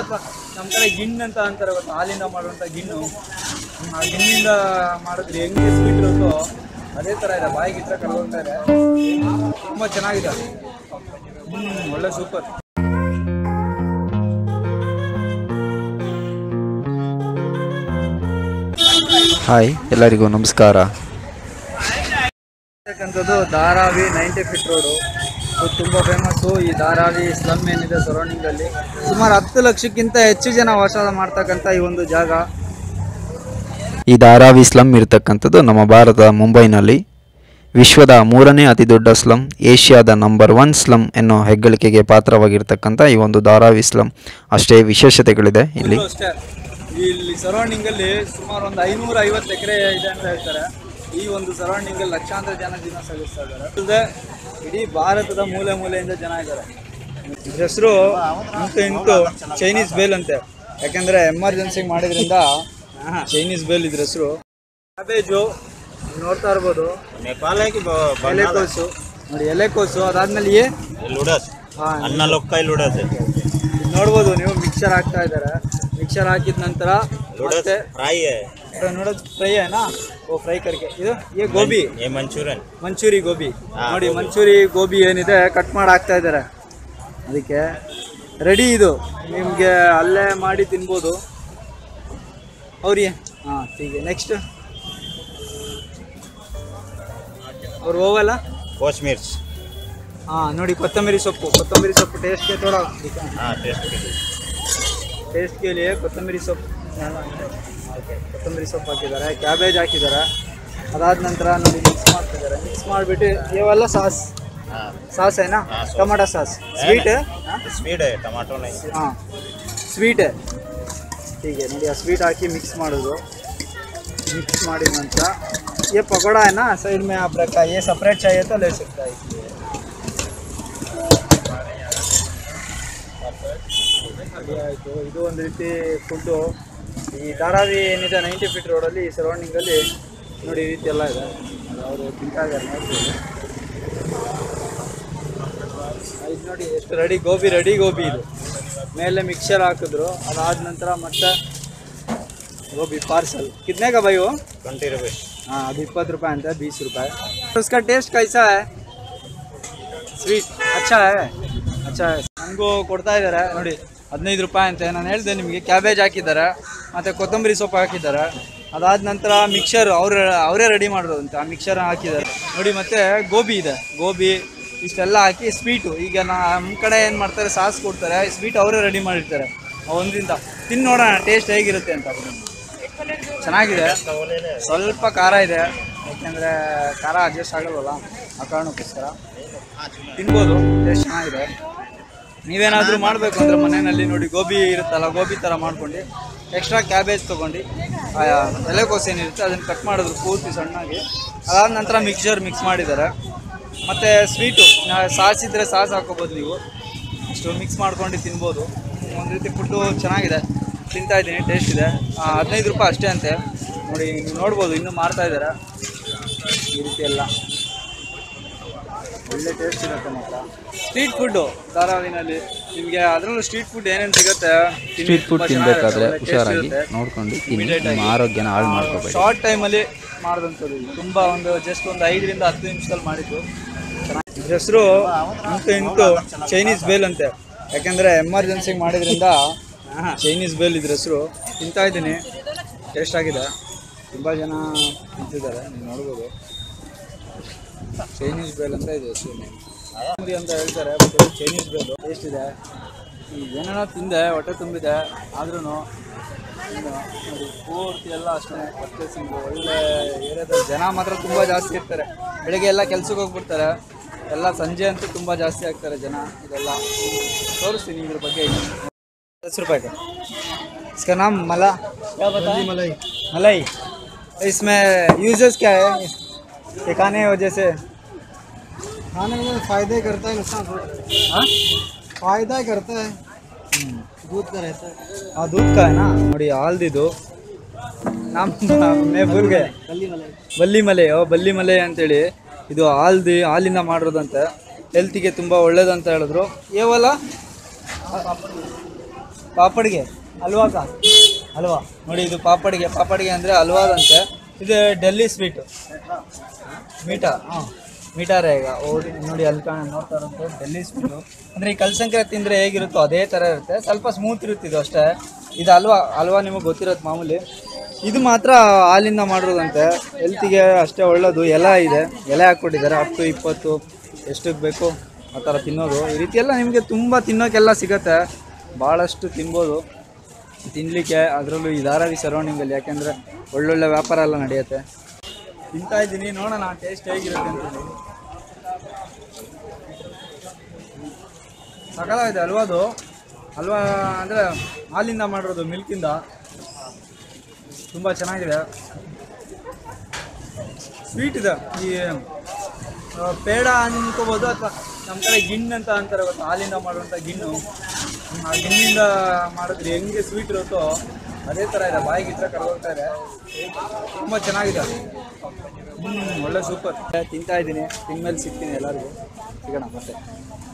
ಅಥವಾ ನಮ್ಮ ಕಡೆ ಗಿಣ್ಣು ಅಂತ ಅಂತಾರೆ ಗೊತ್ತಾ ಹಾಲಿಂದ ಮಾಡುವಂಥ ಗಿಣ್ಣು ಆ ಗಿಣ್ಣಿಂದ ಮಾಡಿದ್ರೆ ಹೆಂಗೆ ಸ್ವೀಟ್ ಇರುತ್ತೋ ಅದೇ ಥರ ಇದೆ ಬಾಯಿಗೆ ಇಟ್ಟರೆ ಕರ್ಕೊಳ್ತಾ ಇದೆ ತುಂಬ ಚೆನ್ನಾಗಿದೆ ಹ್ಞೂ ಒಳ್ಳೆ ಸೂಪರ್ ಹಾಯ್ ಎಲ್ಲರಿಗೂ ನಮಸ್ಕಾರ ಅಂತಕ್ಕಂಥದ್ದು ಧಾರಾವಿ ನೈಂಟಿ ಫಿಟ್ ರೋಡು ಇದು ತುಂಬ ಫೇಮಸ್ಸು ಈ ಧಾರಾವಿ ಸ್ಲಮ್ ಏನಿದೆ ಸರೌಂಡಿಂಗಲ್ಲಿ ಸುಮಾರು ಹತ್ತು ಲಕ್ಷಕ್ಕಿಂತ ಹೆಚ್ಚು ಜನ ವಾಸ ಮಾಡ್ತಕ್ಕಂಥ ಈ ಒಂದು ಜಾಗ ಈ ಧಾರಾವಿ ಸ್ಲಮ್ ಇರತಕ್ಕಂಥದ್ದು ನಮ್ಮ ಭಾರತದ ಮುಂಬೈನಲ್ಲಿ ವಿಶ್ವದ ಮೂರನೇ ಅತಿ ದೊಡ್ಡ ಸ್ಲಮ್ ಏಷ್ಯಾದ ನಂಬರ್ ಒನ್ ಸ್ಲಮ್ ಎನ್ನೋ ಹೆಗ್ಗಳಿಕೆಗೆ ಪಾತ್ರವಾಗಿರ್ತಕ್ಕಂಥ ಈ ಒಂದು ಧಾರಾವಿ ಸ್ಲಮ್ ಅಷ್ಟೇ ವಿಶೇಷತೆಗಳಿದೆ ಇಲ್ಲಿ ಇಲ್ಲೂ ಅಷ್ಟೇ ಇಲ್ಲಿ ಸರೌಂಡಿಂಗಲ್ಲಿ ಸುಮಾರು ಒಂದು ಐನೂರ ಐವತ್ತು ಎಕರೆ ಇದೆ ಅಂತ ಹೇಳ್ತಾರೆ ಈ ಒಂದು ಸರೌಂಡಿಂಗಲ್ಲಿ ಲಕ್ಷಾಂತರ ಜನ ಜೀವನ ಸಾಗಿಸ್ತಾ ಇದ್ದಾರೆ ಅಲ್ಲದೆ ಇಡೀ ಭಾರತದ ಮೂಲೆ ಮೂಲೆಯಿಂದ ಜನ ಇದ್ದಾರೆ ಇದ್ರ ಹೆಸರು ಇಂಟು ಇಂಟು ಚೈನೀಸ್ ಬೇಲ್ ಅಂತೆ ಯಾಕೆಂದ್ರೆ ಎಮರ್ಜೆನ್ಸಿಗೆ ಮಾಡಿದ್ರಿಂದ ಚೈನೀಸ್ ಬೇಲ್ ಇದ್ರ ಹೆಸರು ಕ್ಯಾಬೇಜು ನೋಡ್ತಾ ಇರ್ಬೋದು नेपाल है कि ब- ಎಲೆಕೋಸು ನೋಡಿ ಎಲೆಕೋಸು ಅದಾದ್ಮೇಲೆ ಏ लुडस ಹಾ, अन्ना लोग का ही लुडस है ಇದ್ ನೋಡ್ಬೋದು ನೀವು ಮಿಕ್ಸರ್ ಹಾಕ್ತಾ ಇದ್ದಾರೆ ಮಿಕ್ಸರ್ ಹಾಕಿದ ನಂತರ लुडस ಮತ್ತೆ फ्राई है ನೋಡೋದು ಫ್ರೈ ಏನಾ ಓ ಫ್ರೈ ಕರ್ಕೆ ಇದು ಈ ಗೋಬಿ ये मंचूरियन ಮಂಚೂರಿ ಗೋಬಿ ಹಾ, ನೋಡಿ ಗೋಬಿ. ಮಂಚೂರಿ ಗೋಬಿ ಏನಿದೆ ಕಟ್ ಮಾಡಿ ಹಾಕ್ತಾ ಇದ್ದಾರೆ ಅದಕ್ಕೆ ರೆಡಿ ಇದು ನಿಮಗೆ ಅಲ್ಲೇ ಮಾಡಿ ತಿನ್ಬೋದು ಅವ್ರಿಗೆ ಹಾಂ ಹೀಗೆ ನೆಕ್ಸ್ಟ್ ಅವ್ರು ಹೋಗಲ್ಲ कोच मिर्च ಹಾಂ ನೋಡಿ ಕೊತ್ತಂಬರಿ ಸೊಪ್ಪು ಕೊತ್ತಂಬರಿ ಸೊಪ್ಪು ಟೇಸ್ಟ್ಗೆ ತೋಡ हाँ टेस्ट के लिए ಟೇಸ್ಟ್ के लिए ಕೊತ್ತಂಬರಿ ಸೊಪ್ಪು ಓಕೆ ಕೊತ್ತಂಬರಿ ಸೊಪ್ಪು ಹಾಕಿದ್ದಾರೆ ಕ್ಯಾಬೇಜ್ ಹಾಕಿದ್ದಾರೆ ಅದಾದ ನಂತರ ನೋಡಿ ಮಿಕ್ಸ್ ಮಾಡ್ತಿದ್ದಾರೆ ಮಿಕ್ಸ್ ಮಾಡಿಬಿಟ್ಟು ಇವೆಲ್ಲ ಸಾಸ್ हाँ ಸಾಸ್ ಏನಾ ಹಾ, sauce. Tomato sauce sweet sweet है टमाटो नहीं ಹಾಂ ಸ್ವೀಟ್ ಹೀಗೆ ನೋಡಿ ಆ ಸ್ವೀಟ್ ಹಾಕಿ ಮಿಕ್ಸ್ ಮಾಡೋದು ಮಿಕ್ಸ್ ಮಾಡಿದ ನಂತರ ये पकौड़ा है ना साइड में आप रखा है ये सेपरेट चाहिए तो ले सकता है इसलिए ರೆಡಿ ಆಯಿತು ಇದು ಒಂದು ರೀತಿ ಫುಡ್ಡು ಈ ಧಾರಾವಿ ಏನಿದೆ ನೈಂಟಿ ಫೀಟ್ ರೋಡಲ್ಲಿ ಈ ಸರೌಂಡಿಂಗಲ್ಲಿ ನೋಡಿ ಈ ರೀತಿ ಎಲ್ಲ ಇದೆ ಅವರು ತಿಂತಾ ಇದ್ದಾರೆ ನೋಡ್ತೀವಿ ಇದು ನೋಡಿ ಎಷ್ಟು ರೆಡಿ ಗೋಬಿ ರೆಡಿ ಗೋಬಿ ಇದು ಮೇಲೆ ಮಿಕ್ಸರ್ ಹಾಕಿದ್ರು ಅದಾದ ನಂತರ ಮತ್ತೆ ಗೋಬಿ ಪಾರ್ಸಲ್ कितने का भाई वो ट्वेंटी रुपीज हाँ अभी इप्पत रुपये अंत है बीस रुपये उसका टेस्ट कैसा है ಸ್ವೀಟ್ ಅಚ್ಚಾ है ಅಚ್ಚಾ है ನನಗೂ ಕೊಡ್ತಾ ಇದ್ದಾರೆ ನೋಡಿ ಹದಿನೈದು ರೂಪಾಯಿ ಅಂತೆ ನಾನು ಹೇಳಿದೆ ನಿಮಗೆ ಕ್ಯಾಬೇಜ್ ಹಾಕಿದ್ದಾರೆ ಮತ್ತು ಕೊತ್ತಂಬರಿ ಸೊಪ್ಪು ಹಾಕಿದ್ದಾರೆ ಅದಾದ ನಂತರ ಮಿಕ್ಸರ್ ಅವ್ರು ಅವರೇ ರೆಡಿ ಮಾಡೋದು ಅಂತ ಆ ಮಿಕ್ಸರ್ ಹಾಕಿದ್ದಾರೆ ನೋಡಿ ಮತ್ತೆ ಗೋಬಿ ಇದೆ ಗೋಬಿ ಇಷ್ಟೆಲ್ಲ ಹಾಕಿ ಸ್ವೀಟು ಈಗ ನಮ್ಮ ಕಡೆ ಏನು ಮಾಡ್ತಾರೆ ಸಾಸ್ ಕೊಡ್ತಾರೆ ಸ್ವೀಟ್ ಅವರೇ ರೆಡಿ ಮಾಡಿರ್ತಾರೆ ಒಂದ್ರಿಂದ ತಿಂದು ನೋಡೋಣ ಟೇಸ್ಟ್ ಹೇಗಿರುತ್ತೆ ಅಂತ ಚೆನ್ನಾಗಿದೆ ಸ್ವಲ್ಪ ಖಾರ ಇದೆ ಯಾಕೆಂದರೆ ಖಾರ ಅಡ್ಜಸ್ಟ್ ಆಗಲ್ವಲ್ಲ ಆ ಕಾರಣಕ್ಕೋಸ್ಕರ ತಿನ್ಬೋದು ಟೇಸ್ಟ್ ಚೆನ್ನಾಗಿದೆ ನೀವೇನಾದರೂ ಮಾಡಬೇಕು ಅಂದರೆ ಮನೆಯಲ್ಲಿ ನೋಡಿ ಗೋಬಿ ಇರುತ್ತಲ್ಲ ಗೋಬಿ ಥರ ಮಾಡ್ಕೊಂಡು ಎಕ್ಸ್ಟ್ರಾ ಕ್ಯಾಬೇಜ್ ತೊಗೊಂಡು ಆ ಎಲೆಕೋಸು ಏನಿರುತ್ತೆ ಅದನ್ನು ಕಟ್ ಮಾಡಿದ್ರು ಪೂರ್ತಿ ಸಣ್ಣಾಗಿ ಅದಾದ ನಂತರ ಮಿಕ್ಸರ್ ಮಿಕ್ಸ್ ಮಾಡಿದ್ದಾರೆ ಮತ್ತು ಸ್ವೀಟು ಸಾಸ್ ಇದ್ದರೆ ಸಾಸ್ ಹಾಕೋಬೋದು ನೀವು ಇಷ್ಟು ಮಿಕ್ಸ್ ಮಾಡ್ಕೊಂಡು ತಿನ್ಬೋದು ಒಂದು ರೀತಿ ಫುಡ್ಡು ಚೆನ್ನಾಗಿದೆ ತಿಂತಾ ಇದ್ದೀನಿ ಟೇಸ್ಟ್ ಇದೆ ಆ, ಹದಿನೈದು ರೂಪಾಯಿ ಅಷ್ಟೇ ಅಂತೆ ನೋಡಿ ನೀವು ನೋಡ್ಬೋದು ಇನ್ನೂ ಮಾರ್ತಾ ಇದ್ದಾರೆ ಈ ರೀತಿ ಎಲ್ಲ ಒಳ್ಳೆ ಟೇಸ್ಟ್ ಇರುತ್ತೆ ಮಾತ್ರ ಸ್ಟ್ರೀಟ್ ಫುಡ್ಡು ಧಾರಾವಾಹಿನಲ್ಲಿ ನಿಮಗೆ ಅದರಲ್ಲೂ ಸ್ಟ್ರೀಟ್ ಫುಡ್ ಏನೇನು ಸಿಗುತ್ತೆ ಸ್ಟ್ರೀಟ್ ಫುಡ್ ತಿನ್ನಬೇಕಾದ್ರೆ ಹುಷಾರಾಗಿ ನೋಡ್ಕೊಂಡು ತಿನ್ನಿ ನಿಮ್ಮ ಆರೋಗ್ಯನ ಹಾಳು ಮಾಡ್ಕೋಬೇಡಿ ಶಾರ್ಟ್ ಟೈಮಲ್ಲಿ ಮಾಡಿದಂಥದ್ದು ಇದು. ತುಂಬ ಒಂದು ಜಸ್ಟ್ ಒಂದು ಐದರಿಂದ ಹತ್ತು ನಿಮಿಷದಲ್ಲಿ ಮಾಡಿದ್ದು ಚೆನ್ನಾಗಿ ಇದ್ರ ಹೆಸರು ಇಂಟು ಇಂಟು ಚೈನೀಸ್ ಬೇಲ್ ಅಂತೆ ಯಾಕೆಂದರೆ ಎಮರ್ಜೆನ್ಸಿಗೆ ಮಾಡಿದ್ರಿಂದ ಚೈನೀಸ್ ಬೇಲ್ ಇದ್ರ ಹೆಸರು ತಿಂತಾ ಇದ್ದೀನಿ ಟೇಸ್ಟ್ ಆಗಿದೆ ತುಂಬ ಜನ ತಿಂತಿದ್ದಾರೆ ನೀವು ನೋಡ್ಬೋದು ಚೈನೀಸ್ ಬೇಲ್ ಅಂತ ಇದೆ ಹೆಸರು ನೇಮ್ ಅಂತ ಹೇಳ್ತಾರೆ ಬಟ್ ಇದು ಚೈನೀಸ್ ಬೇಲು ಟೇಸ್ಟ್ ಇದೆ ಏನೇನೋ ತಿಂದೆ ಹೊಟ್ಟೆ ತುಂಬಿದೆ ಆದ್ರೂ ನೋಡಿ ಪೂರ್ತಿ ಎಲ್ಲ ಅಷ್ಟೇ ಪರ್ಚೇಸಿಂಗ್ ಒಳ್ಳೆ ಏರಿಯಾದಲ್ಲಿ ಜನ ಮಾತ್ರ ತುಂಬ ಜಾಸ್ತಿ ಇರ್ತಾರೆ ಬೆಳಿಗ್ಗೆ ಎಲ್ಲ ಕೆಲ್ಸಕ್ಕೆ ಹೋಗ್ಬಿಡ್ತಾರೆ ಎಲ್ಲ ಸಂಜೆ ಅಂತೂ ತುಂಬ ಜಾಸ್ತಿ ಆಗ್ತಾರೆ ಜನ ಇದೆಲ್ಲ ತೋರಿಸ್ತೀನಿ ಇದ್ರ ಬಗ್ಗೆ दस रुपए का इसका नाम मला क्या बता मलाई मलाई इसमें यूजेस क्या है ये खाने की वजह से खाने में फायदा ही करता है नुकसान थोड़ा हाँ फायदा ही करता है दूध का रहता है हाँ दूध का है ना ನೋಡಿ ಹಾಲ್ದಿದು ನಾಮ್ ಮೇ ಭೂಲ್ ಗಯಾ गली मलाई ಬಲ್ಲಿ ಮಲೆ ಓ ಬಲ್ಲಿ ಮಲೆ ಅಂತೇಳಿ ಇದು ಹಾಲ್ದಿ ಹಾಲಿಂದ ಮಾಡಿರೋದಂತೆ ಹೆಲ್ತಿಗೆ ತುಂಬ ಒಳ್ಳೇದಂತ ಹೇಳಿದ್ರು ಏವಲ್ಲ ಪಾಪಡ್ಗೆ ಹಲ್ವಾಕ ಹಲ್ವಾ ನೋಡಿ ಇದು ಪಾಪಡ್ಗೆ ಪಾಪಡ್ಗೆ ಅಂದರೆ ಹಲ್ವಾದಂತೆ ಇದು ಡೆಲ್ಲಿ ಸ್ವೀಟು ಮೀಠಾ ಹಾಂ ಮೀಠಾರೇ ಈಗ ಓ ನೋಡಿ ಅಲ್ಲಿ ಕಾಣ ನೋಡ್ತಾ ಇರೋದು ಡೆಲ್ಲಿ ಸ್ವೀಟು ಅಂದರೆ ಈ ಕಲ್ಸಂಕ್ರಾಂತಿ ತಿಂದರೆ ಹೇಗಿರುತ್ತೋ ಅದೇ ಥರ ಇರುತ್ತೆ ಸ್ವಲ್ಪ ಸ್ಮೂತ್ ಇರುತ್ತೆ ಇದು ಅಷ್ಟೇ ಇದು ಹಲ್ವಾ ಹಲ್ವಾ ನಿಮಗೆ ಗೊತ್ತಿರೋದು ಮಾಮೂಲಿ ಇದು ಮಾತ್ರ ಹಾಲಿಂದ ಮಾಡಿರೋದಂತೆ ಹೆಲ್ತಿಗೆ ಅಷ್ಟೇ ಒಳ್ಳೆಯದು ಎಲೆ ಇದೆ ಎಲೆ ಹಾಕ್ಕೊಟ್ಟಿದ್ದಾರೆ ಹತ್ತು ಇಪ್ಪತ್ತು ಎಷ್ಟಕ್ಕೆ ಬೇಕು ಆ ಥರ ತಿನ್ನೋದು ಈ ರೀತಿ ಎಲ್ಲ ನಿಮಗೆ ತುಂಬ ತಿನ್ನೋಕ್ಕೆಲ್ಲ ಸಿಗತ್ತೆ ಭಾಳಷ್ಟು ತಿನ್ಬೋದು ತಿನ್ನಲಿಕ್ಕೆ ಅದರಲ್ಲೂ ಈ ಧಾರಾವಿ ಸರೌಂಡಿಂಗಲ್ಲಿ ಯಾಕೆಂದರೆ ಒಳ್ಳೊಳ್ಳೆ ವ್ಯಾಪಾರ ಎಲ್ಲ ನಡೆಯುತ್ತೆ ತಿಂತಾ ಇದ್ದೀನಿ ನೋಡೋಣ ಟೇಸ್ಟ್ ಹೇಗಿರುತ್ತೆ ಅಂತ ಸಕಲಾಗಿದೆ ಅಲ್ವಾದು ಹಲ್ವಾ ಅಂದರೆ ಹಾಲಿಂದ ಮಾಡಿರೋದು ಮಿಲ್ಕಿಂದ ತುಂಬ ಚೆನ್ನಾಗಿದೆ ಸ್ವೀಟ್ ಇದೆ ಈ ಆ, ಪೇಡ ಅನ್ಕೋಬೋದು ಅಥವಾ ನಮ್ಮ ಕಡೆ ಗಿಣ್ಣು ಅಂತ ಅಂತಾರೆ ಗೊತ್ತಾ ಹಾಲಿಂದ ಮಾಡುವಂಥ ಗಿಣ್ಣು ಹ್ಮ್, ಆ ಗಿಣ್ಣಿಂದ ಮಾಡಿದ್ರೆ ಹೆಂಗೆ ಸ್ವೀಟ್ ಇರುತ್ತೋ ಅದೇ ಥರ ಇದೆ ಬಾಯಿಗೆ ಇಟ್ಟರೆ ಕರ್ಗೋಗ್ತಾ ಇದೆ ತುಂಬ ಚೆನ್ನಾಗಿದೆ ಹ್ಞೂ ಒಳ್ಳೆ ಸೂಪರ್ ತಿಂತಾ ಇದ್ದೀನಿ ತಿಂದ್ಮೇಲೆ ಸಿಗ್ತೀನಿ ಎಲ್ಲರಿಗೂ ಸಿಗೋಣ ಮತ್ತೆ